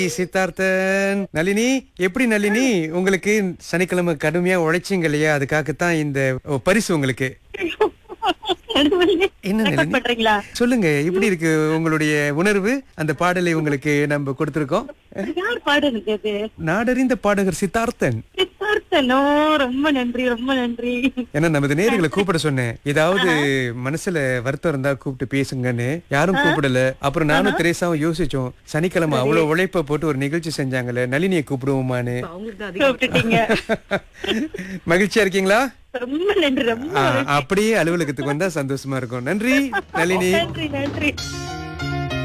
சித்தார்த்தன் நளினி எப்படி நளினி உங்களுக்கு சனிக்கிழமை கடுமையா உழைச்சிங்க இல்லையா அதுக்காகத்தான் இந்த ஓ, பரிசு உங்களுக்கு என்ன ரெக்கார்ட் நளினி பண்றீங்களா சொல்லுங்க எப்படி இருக்கு உங்களுடைய உணர்வு அந்த பாடலை உங்களுக்கு நம்ம கொடுத்திருக்கோம் யார் பாடுறது அது நாடறிந்த பாடகர் சித்தார்த்தன் சித்தார்த்தனோ ரொம்ப நன்றி ரொம்ப நன்றி ஏன்னா நமது நேர்களை கூப்பிட சொன்னேன் ஏதாவது மனசுல வருத்தம் இருந்தா கூப்பிட்டு பேசுங்கன்னு யாரும் கூப்பிடல அப்புறம் நானும் திரேசாவும் யோசிச்சோம் சனிக்கிழமை அவ்வளவு உழைப்ப போட்டு ஒரு நிகழ்ச்சி செஞ்சாங்கல்ல நளினியை கூப்பிடுவோமான்னு கூப்பிட்டுட்டீங்க மகிழ்ச்சியா இருக்கீங்களா ரொம்ப நன்றி ரொம்ப ஆ, அப்படியே அலுவலகத்துக்கு வந்தா சந்தோஷமா இருக்கும் நன்றி நளினி நன்றி நன்றி